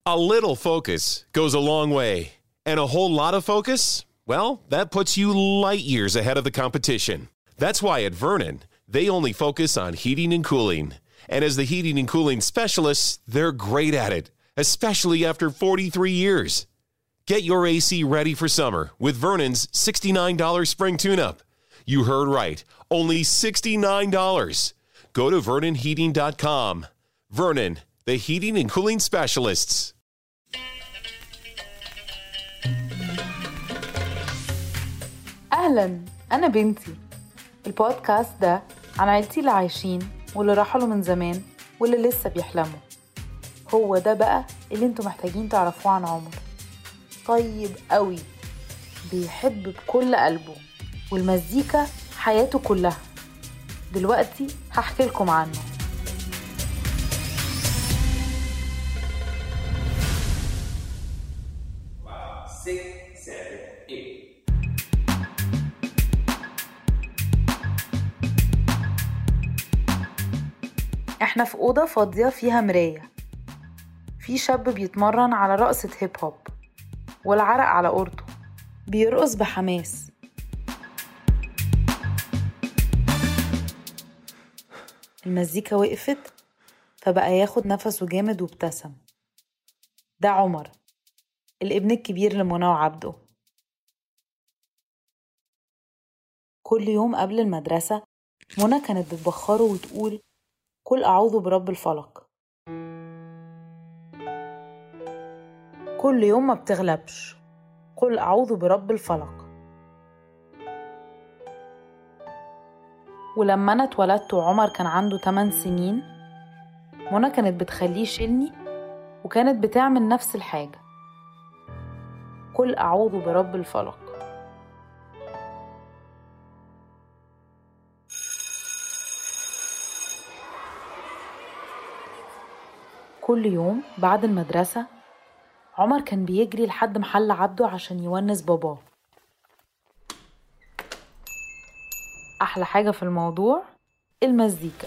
A little focus goes a long way, and a whole lot of focus, well, that puts you light years ahead of the competition. That's why at Vernon, they only focus on heating and cooling. And as the heating and cooling specialists, they're great at it, especially after 43 years. Get your AC ready for summer with Vernon's $69 spring tune up. You heard right, only $69. Go to VernonHeating.com. Vernon, the heating and cooling specialists. أهلا أنا بنتي البودكاست ده عن عيلتي اللي عايشين واللي رحلوا من زمان واللي لسه بيحلموا هو ده بقى اللي انتوا محتاجين تعرفوه عن عمر طيب قوي بيحب بكل قلبه والمزيكا حياته كلها دلوقتي هحكي لكم عنه six, seven, eight. احنا في أوضة فاضية فيها مراية في شاب بيتمرن على رقصة هيب هوب والعرق على قورته بيرقص بحماس المزيكا وقفت فبقى ياخد نفسه جامد وابتسم ده عمر الابن الكبير لمنى وعبده كل يوم قبل المدرسة منى كانت بتبخره وتقول قل أعوذ برب الفلق كل يوم ما بتغلبش قل أعوذ برب الفلق ولما أنا اتولدت وعمر كان عنده 8 سنين منى كانت بتخليه يشيلني وكانت بتعمل نفس الحاجة قل أعوذ برب الفلق كل يوم بعد المدرسة عمر كان بيجري لحد محل عبده عشان يونس باباه أحلى حاجة في الموضوع المزيكا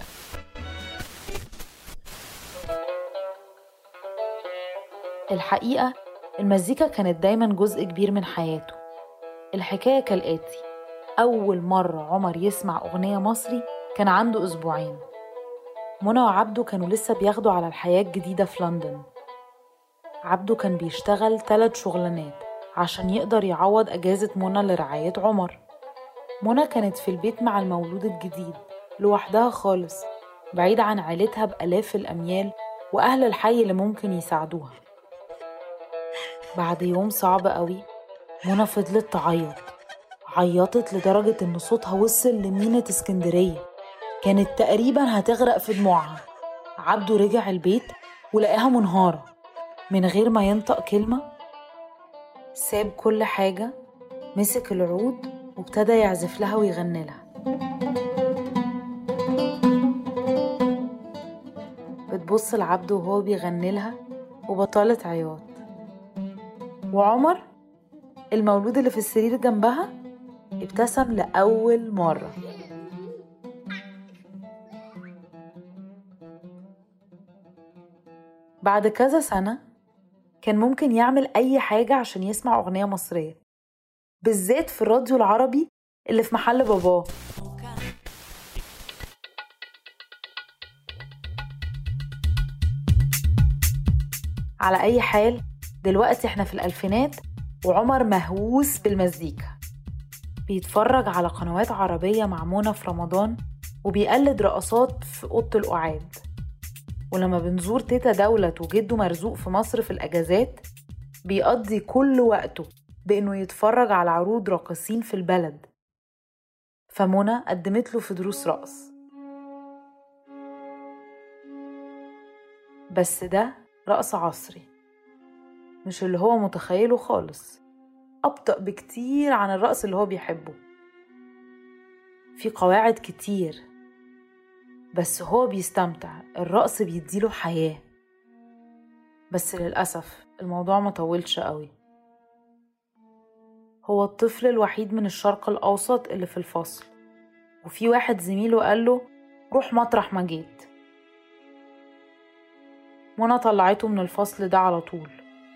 الحقيقة المزيكا كانت دايما جزء كبير من حياته الحكاية كالآتي أول مرة عمر يسمع أغنية مصري كان عنده أسبوعين منى وعبده كانوا لسه بياخدوا على الحياة الجديدة في لندن عبده كان بيشتغل تلات شغلانات عشان يقدر يعوض أجازة منى لرعاية عمر منى كانت في البيت مع المولود الجديد لوحدها خالص بعيد عن عيلتها بآلاف الأميال وأهل الحي اللي ممكن يساعدوها بعد يوم صعب قوي منى فضلت تعيط عيطت لدرجة إن صوتها وصل لمينة اسكندرية كانت تقريبا هتغرق في دموعها عبده رجع البيت ولقاها منهارة من غير ما ينطق كلمة ساب كل حاجة مسك العود وابتدى يعزف لها ويغني لها بتبص لعبده وهو بيغني لها وبطلت عياط وعمر المولود اللي في السرير جنبها ابتسم لأول مرة بعد كذا سنة كان ممكن يعمل أي حاجة عشان يسمع أغنية مصرية بالذات في الراديو العربي اللي في محل باباه على أي حال دلوقتي احنا في الألفينات وعمر مهووس بالمزيكا بيتفرج على قنوات عربية مع منى في رمضان وبيقلد رقصات في أوضة القعاد ولما بنزور تيتا دولت وجده مرزوق في مصر في الأجازات بيقضي كل وقته بإنه يتفرج على عروض راقصين في البلد فمنى قدمت له في دروس رقص بس ده رقص عصري مش اللي هو متخيله خالص أبطأ بكتير عن الرقص اللي هو بيحبه في قواعد كتير بس هو بيستمتع الرقص بيديله حياة بس للأسف الموضوع مطولش قوي هو الطفل الوحيد من الشرق الأوسط اللي في الفصل وفي واحد زميله قاله روح مطرح ما جيت منى طلعته من الفصل ده على طول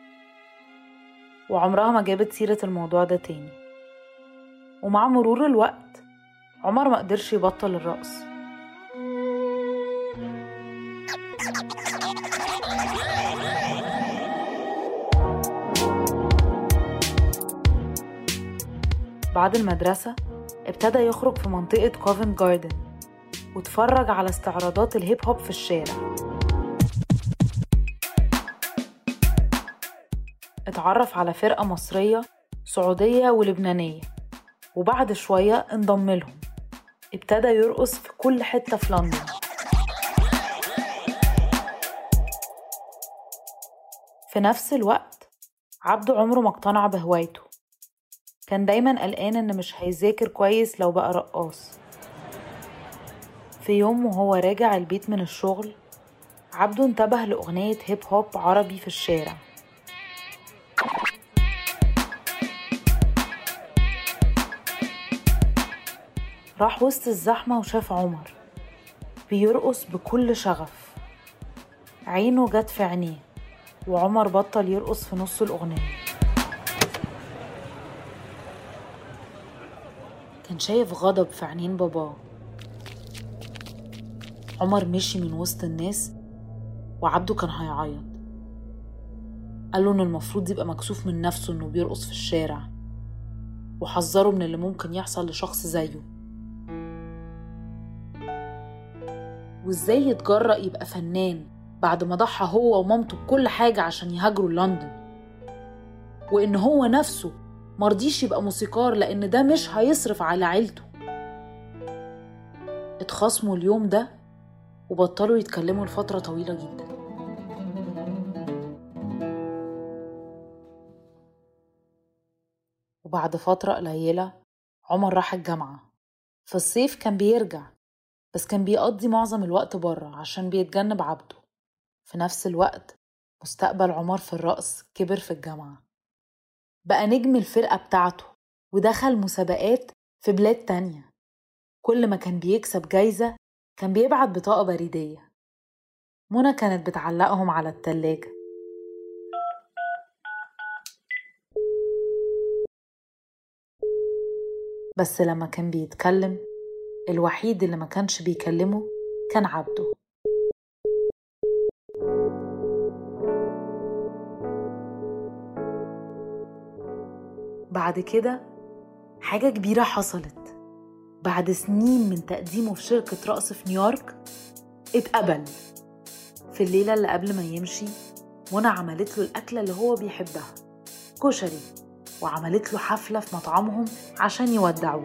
وعمرها ما جابت سيرة الموضوع ده تاني ومع مرور الوقت عمر ما قدرش يبطل الرقص بعد المدرسة ابتدى يخرج في منطقة كوفنت جاردن واتفرج على استعراضات الهيب هوب في الشارع اتعرف على فرقة مصرية سعودية ولبنانية وبعد شوية انضم لهم ابتدى يرقص في كل حتة في لندن في نفس الوقت عبده عمره ما اقتنع بهوايته كان دايما قلقان ان مش هيذاكر كويس لو بقى رقاص في يوم وهو راجع البيت من الشغل عبده انتبه لأغنية هيب هوب عربي في الشارع راح وسط الزحمة وشاف عمر بيرقص بكل شغف عينه جت في عينيه وعمر بطل يرقص في نص الأغنية كان شايف غضب في عينين باباه عمر مشي من وسط الناس وعبده كان هيعيط قاله إن المفروض يبقى مكسوف من نفسه إنه بيرقص في الشارع وحذره من اللي ممكن يحصل لشخص زيه وإزاي يتجرأ يبقى فنان بعد ما ضحى هو ومامته بكل حاجة عشان يهاجروا لندن وإن هو نفسه مرضيش يبقى موسيقار لأن ده مش هيصرف على عيلته اتخاصموا اليوم ده وبطلوا يتكلموا لفترة طويلة جدا وبعد فترة قليلة عمر راح الجامعة في الصيف كان بيرجع بس كان بيقضي معظم الوقت بره عشان بيتجنب عبده في نفس الوقت مستقبل عمر في الرقص كبر في الجامعة بقى نجم الفرقة بتاعته ودخل مسابقات في بلاد تانية كل ما كان بيكسب جايزة كان بيبعت بطاقة بريدية منى كانت بتعلقهم على التلاجة بس لما كان بيتكلم الوحيد اللي ما كانش بيكلمه كان عبده بعد كده حاجة كبيرة حصلت بعد سنين من تقديمه في شركة رقص في نيويورك اتقبل في الليلة اللي قبل ما يمشي منى عملت له الأكلة اللي هو بيحبها كشري وعملت له حفلة في مطعمهم عشان يودعوه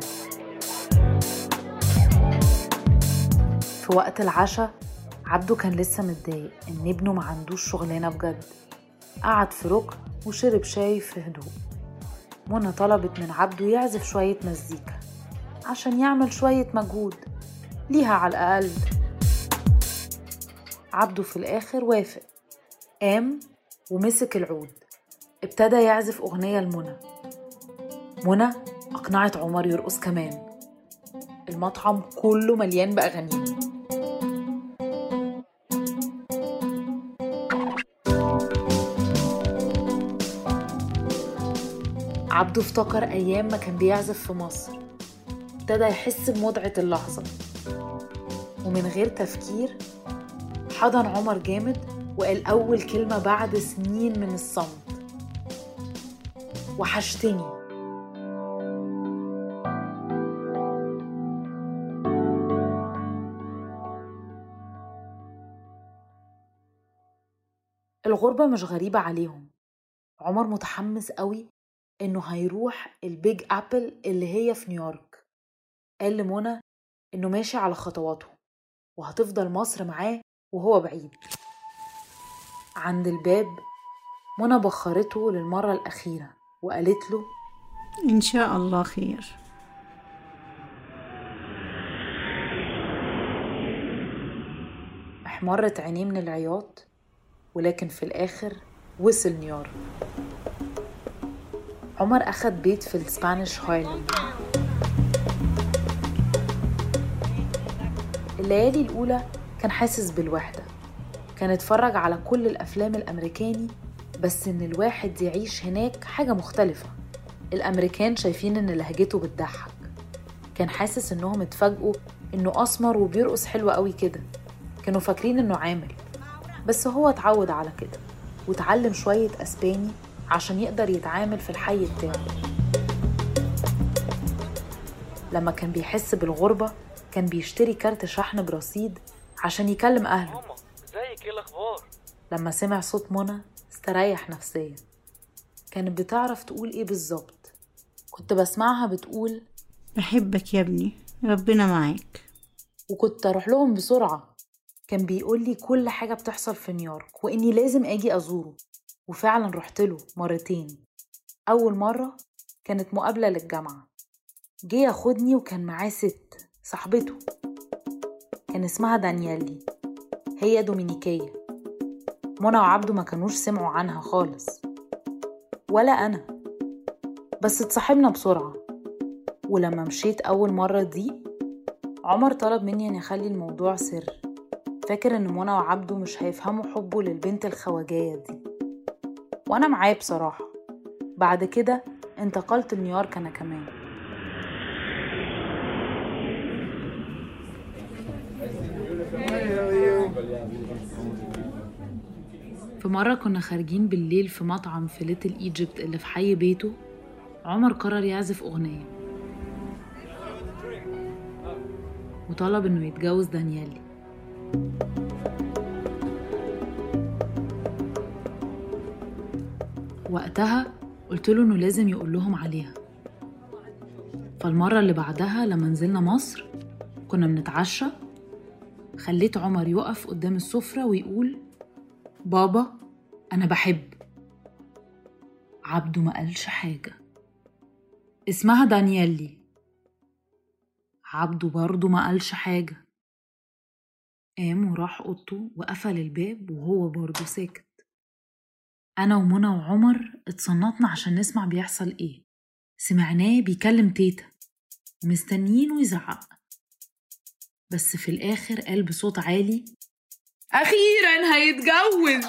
في وقت العشاء عبده كان لسه متضايق إن ابنه ما عندوش شغلانة بجد قعد في ركن وشرب شاي في هدوء منى طلبت من عبده يعزف شوية مزيكا عشان يعمل شوية مجهود ليها على الأقل عبده في الآخر وافق قام ومسك العود ابتدى يعزف أغنية لمنى منى أقنعت عمر يرقص كمان المطعم كله مليان بأغانيه عبده افتكر أيام ما كان بيعزف في مصر ابتدى يحس بمتعة اللحظة ومن غير تفكير حضن عمر جامد وقال أول كلمة بعد سنين من الصمت وحشتني الغربة مش غريبة عليهم عمر متحمس قوي إنه هيروح البيج أبل اللي هي في نيويورك قال لمنى إنه ماشي على خطواته وهتفضل مصر معاه وهو بعيد عند الباب منى بخرته للمرة الأخيرة وقالت له إن شاء الله خير احمرت عينيه من العياط ولكن في الآخر وصل نيويورك عمر أخد بيت في السبانيش هايلاند الليالي الأولى كان حاسس بالوحدة كان اتفرج على كل الأفلام الأمريكاني بس إن الواحد يعيش هناك حاجة مختلفة الأمريكان شايفين إن لهجته بتضحك كان حاسس إنهم اتفاجئوا إنه أسمر وبيرقص حلو قوي كده كانوا فاكرين إنه عامل بس هو اتعود على كده وتعلم شوية أسباني عشان يقدر يتعامل في الحي بتاعه لما كان بيحس بالغربة كان بيشتري كارت شحن برصيد عشان يكلم أهله ماما ازيك ايه الاخبار لما سمع صوت منى استريح نفسيا كانت بتعرف تقول ايه بالظبط كنت بسمعها بتقول بحبك يا ابني ربنا معاك وكنت اروح لهم بسرعة كان بيقول لي كل حاجة بتحصل في نيويورك واني لازم اجي ازوره وفعلا رحت له مرتين اول مرة كانت مقابلة للجامعة جه ياخدني وكان معاه ست صاحبته كان اسمها دانيالي هي دومينيكية منى وعبده ما كانوش سمعوا عنها خالص ولا أنا بس اتصاحبنا بسرعة ولما مشيت أول مرة دي عمر طلب مني أن أخلي الموضوع سر فاكر إن منى وعبده مش هيفهموا حبه للبنت الخواجية دي وأنا معاه بصراحة بعد كده انتقلت لنيويورك أنا كمان في مرة كنا خارجين بالليل في مطعم في ليتل ايجيبت اللي في حي بيته عمر قرر يعزف أغنية وطلب إنه يتجوز دانيالي وقتها قلت له إنه لازم يقول لهم عليها فالمرة اللي بعدها لما نزلنا مصر كنا بنتعشى خليت عمر يقف قدام السفرة ويقول بابا أنا بحب عبده ما قالش حاجة اسمها دانيالي عبده برضه ما قالش حاجة قام وراح أوضته وقفل الباب وهو برضه ساكت أنا ومنى وعمر اتصنطنا عشان نسمع بيحصل إيه سمعناه بيكلم تيتا ومستنيينه يزعق بس في الآخر قال بصوت عالي أخيرا هيتجوز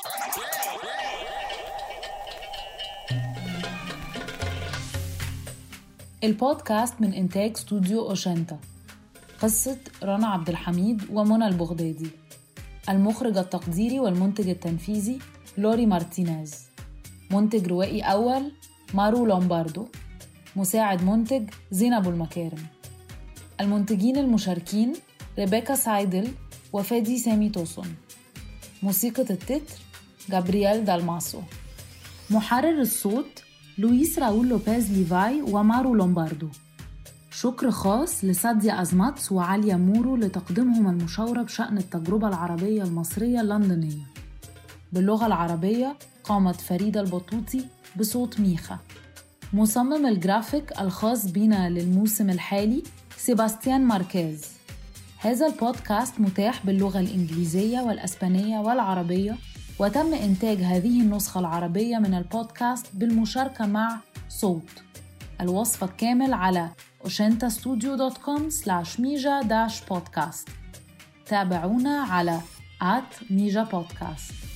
البودكاست من إنتاج استوديو أوشنتا قصة رنا عبد الحميد ومنى البغدادي المخرج التقديري والمنتج التنفيذي لوري مارتينيز منتج روائي أول مارو لومباردو مساعد منتج زينب المكارم المنتجين المشاركين ريبيكا سايدل وفادي سامي توسون موسيقى التتر جابرييل دالماسو محرر الصوت لويس راول لوبيز ليفاي ومارو لومباردو شكر خاص لساديا أزماتس وعالية مورو لتقديمهم المشاورة بشأن التجربة العربية المصرية اللندنية باللغة العربية قامت فريدة البطوطي بصوت ميخا مصمم الجرافيك الخاص بنا للموسم الحالي سيباستيان ماركيز هذا البودكاست متاح باللغة الإنجليزية والأسبانية والعربية وتم إنتاج هذه النسخة العربية من البودكاست بالمشاركة مع صوت الوصف الكامل على oshentastudio.com slash mija-podcast تابعونا على at mija podcast